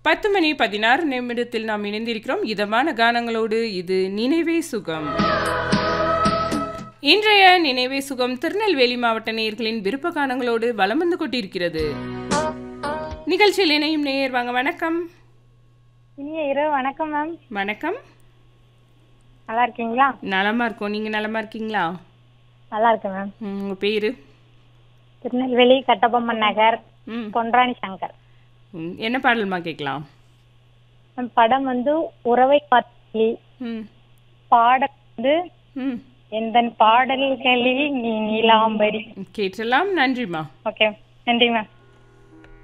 பத்து மணி பதினாறு நிமிடத்தில் நாம் இணைந்திருக்கிறோம் இதமான கானங்களோடு இது நினைவே சுகம் இன்றைய நினைவே சுகம் திருநெல்வேலி மாவட்ட நேயர்களின் விருப்ப கானங்களோடு வலம் வந்து கொண்டிருக்கிறது நிகழ்ச்சியில் இணையும் நேயர் வாங்க வணக்கம் இனிய இரவு வணக்கம் மேம் வணக்கம் நல்லா இருக்கீங்களா நலமா இருக்கோம் நீங்க நலமா இருக்கீங்களா நல்லா இருக்கேன் மேம் ம், உங்க பேரு திருநெல்வேலி கட்டபொம்மன் நகர் ம் பொன்ராணி சங்கர் ம், என்ன பாடல்மா கேட்கலாம் மேம் படம் வந்து உறவை காத்தி ம் பாடம் வந்து ம் எந்த பாடல்களில் நீ நீலாம்பரி கேட்டலாம் நன்றிம்மா ஓகே நன்றி மேம்